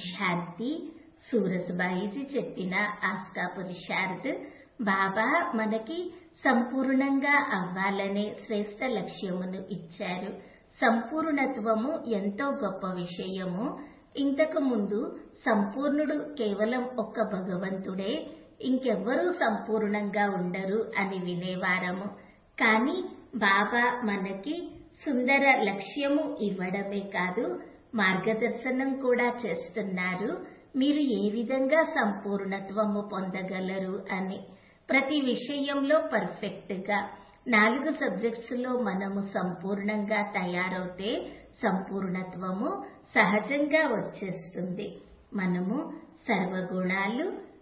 శాంతి సూరజ్బాయిజీ చెప్పిన ఆస్కా పురుషార్థ్ బాబా మనకి సంపూర్ణంగా అవ్వాలనే శ్రేష్ట లక్ష్యమును ఇచ్చారు సంపూర్ణత్వము ఎంతో గొప్ప విషయము ఇంతకు ముందు సంపూర్ణుడు కేవలం ఒక్క భగవంతుడే ఇంకెవ్వరూ సంపూర్ణంగా ఉండరు అని వినేవారము కానీ బాబా మనకి సుందర లక్ష్యము ఇవ్వడమే కాదు మార్గదర్శనం కూడా చేస్తున్నారు మీరు ఏ విధంగా సంపూర్ణత్వము పొందగలరు అని ప్రతి విషయంలో పర్ఫెక్ట్ గా నాలుగు సబ్జెక్ట్స్ లో మనము సంపూర్ణంగా తయారవుతే సంపూర్ణత్వము సహజంగా వచ్చేస్తుంది మనము సర్వగుణాలు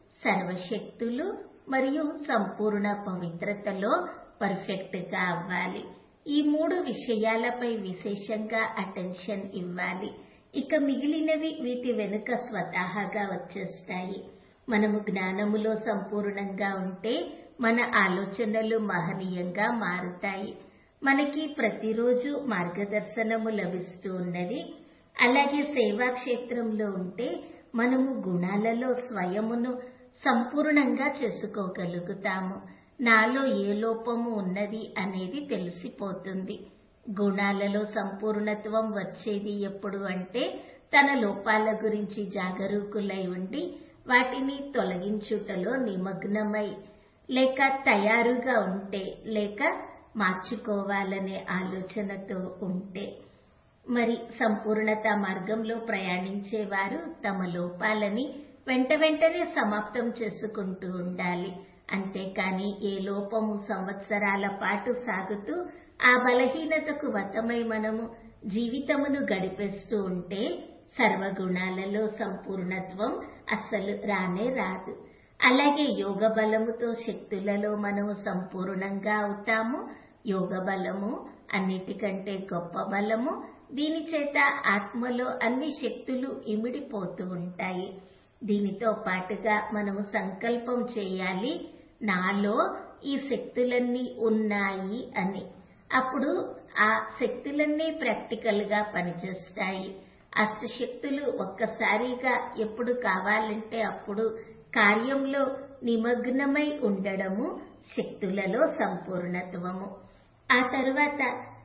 సర్వశక్తులు మరియు సంపూర్ణ పవిత్రతలో పర్ఫెక్ట్ గా అవ్వాలి ఈ మూడు విషయాలపై విశేషంగా అటెన్షన్ ఇవ్వాలి ఇక మిగిలినవి వీటి వెనుక స్వతహాగా వచ్చేస్తాయి మనము జ్ఞానములో సంపూర్ణంగా ఉంటే మన ఆలోచనలు మహనీయంగా మారుతాయి మనకి ప్రతిరోజు మార్గదర్శనము లభిస్తూ ఉన్నది అలాగే సేవా క్షేత్రంలో ఉంటే మనము గుణాలలో స్వయమును సంపూర్ణంగా చేసుకోగలుగుతాము నాలో ఏ లోపము ఉన్నది అనేది తెలిసిపోతుంది గుణాలలో సంపూర్ణత్వం వచ్చేది ఎప్పుడు అంటే తన లోపాల గురించి జాగరూకులై ఉండి వాటిని తొలగించుటలో నిమగ్నమై లేక తయారుగా ఉంటే లేక మార్చుకోవాలనే ఆలోచనతో ఉంటే మరి సంపూర్ణత మార్గంలో ప్రయాణించేవారు తమ లోపాలని వెంట వెంటనే సమాప్తం చేసుకుంటూ ఉండాలి అంతేకాని ఏ లోపము సంవత్సరాల పాటు సాగుతూ ఆ బలహీనతకు వతమై మనము జీవితమును గడిపేస్తూ ఉంటే సర్వగుణాలలో సంపూర్ణత్వం అస్సలు రానే రాదు అలాగే యోగ బలముతో శక్తులలో మనము సంపూర్ణంగా అవుతాము యోగ బలము అన్నిటికంటే గొప్ప బలము దీని చేత ఆత్మలో అన్ని శక్తులు ఇమిడిపోతూ ఉంటాయి దీనితో పాటుగా మనము సంకల్పం చేయాలి నాలో ఈ శక్తులన్నీ ఉన్నాయి అని అప్పుడు ఆ శక్తులన్నీ ప్రాక్టికల్ గా పనిచేస్తాయి అష్టశక్తులు ఒక్కసారిగా ఎప్పుడు కావాలంటే అప్పుడు కార్యంలో నిమగ్నమై ఉండడము శక్తులలో సంపూర్ణత్వము ఆ తరువాత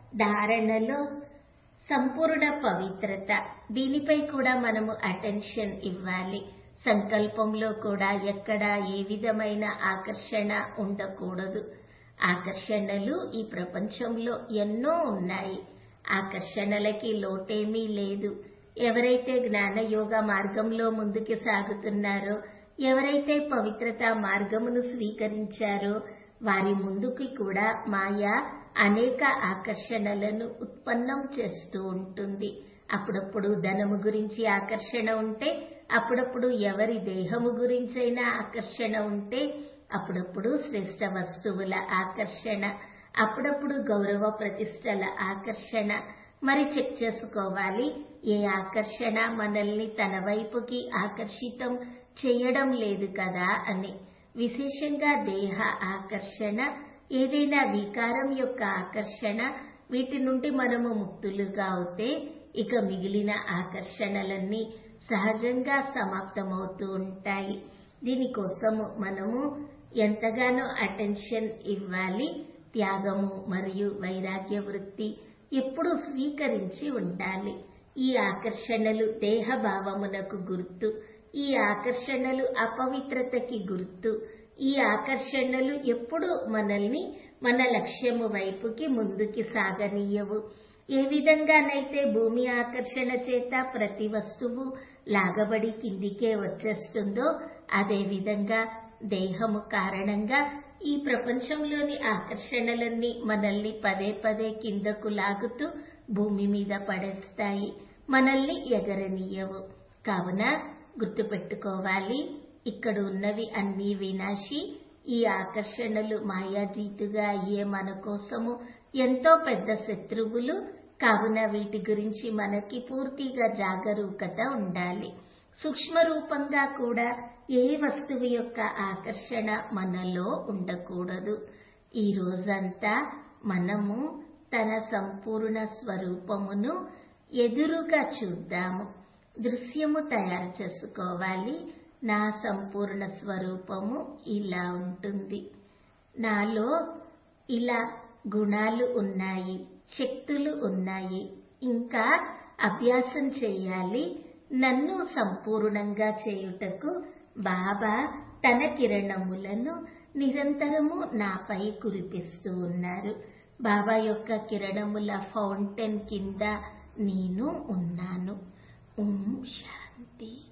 ధారణలో సంపూర్ణ పవిత్రత దీనిపై కూడా మనము అటెన్షన్ ఇవ్వాలి సంకల్పంలో కూడా ఎక్కడ ఏ విధమైన ఆకర్షణ ఉండకూడదు ఆకర్షణలు ఈ ప్రపంచంలో ఎన్నో ఉన్నాయి ఆకర్షణలకి లోటేమీ లేదు ఎవరైతే జ్ఞానయోగ మార్గంలో ముందుకు సాగుతున్నారో ఎవరైతే పవిత్రత మార్గమును స్వీకరించారో వారి ముందుకి కూడా మాయా అనేక ఆకర్షణలను ఉత్పన్నం చేస్తూ ఉంటుంది అప్పుడప్పుడు ధనము గురించి ఆకర్షణ ఉంటే అప్పుడప్పుడు ఎవరి దేహము గురించైనా ఆకర్షణ ఉంటే అప్పుడప్పుడు శ్రేష్ట వస్తువుల ఆకర్షణ అప్పుడప్పుడు గౌరవ ప్రతిష్టల ఆకర్షణ మరి చెక్ చేసుకోవాలి ఏ ఆకర్షణ మనల్ని తన వైపుకి ఆకర్షితం చేయడం లేదు కదా అని విశేషంగా దేహ ఆకర్షణ ఏదైనా వికారం యొక్క ఆకర్షణ వీటి నుండి మనము ముక్తులుగా అవుతే ఇక మిగిలిన ఆకర్షణలన్నీ సహజంగా సమాప్తమవుతూ ఉంటాయి దీనికోసము మనము ఎంతగానో అటెన్షన్ ఇవ్వాలి త్యాగము మరియు వైరాగ్య వృత్తి ఎప్పుడూ స్వీకరించి ఉండాలి ఈ ఆకర్షణలు దేహభావమునకు గుర్తు ఈ ఆకర్షణలు అపవిత్రతకి గుర్తు ఈ ఆకర్షణలు ఎప్పుడు మనల్ని మన లక్ష్యము వైపుకి ముందుకి సాగనీయవు ఏ విధంగానైతే భూమి ఆకర్షణ చేత ప్రతి వస్తువు లాగబడి కిందికే వచ్చేస్తుందో అదే విధంగా దేహము కారణంగా ఈ ప్రపంచంలోని ఆకర్షణలన్నీ మనల్ని పదే పదే కిందకు లాగుతూ భూమి మీద పడేస్తాయి మనల్ని ఎగరనీయవు కావున గుర్తుపెట్టుకోవాలి ఇక్కడ ఉన్నవి అన్నీ వినాశి ఈ ఆకర్షణలు మాయాజీతుగా అయ్యే మన కోసము ఎంతో పెద్ద శత్రువులు కావున వీటి గురించి మనకి పూర్తిగా జాగరూకత ఉండాలి సూక్ష్మ రూపంగా కూడా ఏ వస్తువు యొక్క ఆకర్షణ మనలో ఉండకూడదు ఈ రోజంతా మనము తన సంపూర్ణ స్వరూపమును ఎదురుగా చూద్దాము దృశ్యము తయారు చేసుకోవాలి నా సంపూర్ణ స్వరూపము ఇలా ఉంటుంది నాలో ఇలా గుణాలు ఉన్నాయి శక్తులు ఉన్నాయి ఇంకా అభ్యాసం చేయాలి నన్ను సంపూర్ణంగా చేయుటకు బాబా తన కిరణములను నిరంతరము నాపై కురిపిస్తూ ఉన్నారు బాబా యొక్క కిరణముల ఫౌంటైన్ కింద నేను ఉన్నాను ఓం శాంతి